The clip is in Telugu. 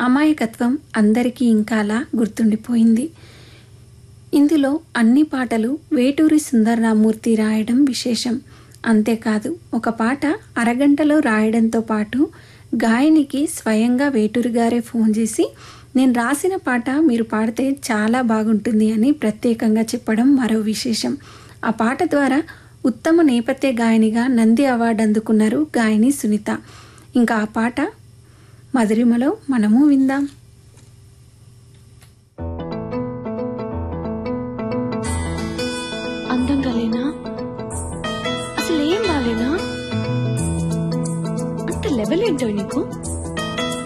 అమాయకత్వం అందరికీ ఇంకాలా గుర్తుండిపోయింది ఇందులో అన్ని పాటలు వేటూరి సుందరరామూర్తి రాయడం విశేషం అంతేకాదు ఒక పాట అరగంటలో రాయడంతో పాటు గాయనికి స్వయంగా వేటూరి గారే ఫోన్ చేసి నేను రాసిన పాట మీరు పాడితే చాలా బాగుంటుంది అని ప్రత్యేకంగా చెప్పడం మరో విశేషం ఆ పాట ద్వారా ఉత్తమ నేపథ్య గాయనిగా నంది అవార్డు అందుకున్నారు గాయని సునీత ఇంకా ఆ పాట మధురిమలో మనము విందాం అందంగా లేనా అసలు ఏం బాలేనా అంత లెవెల్ ఏంటో నీకు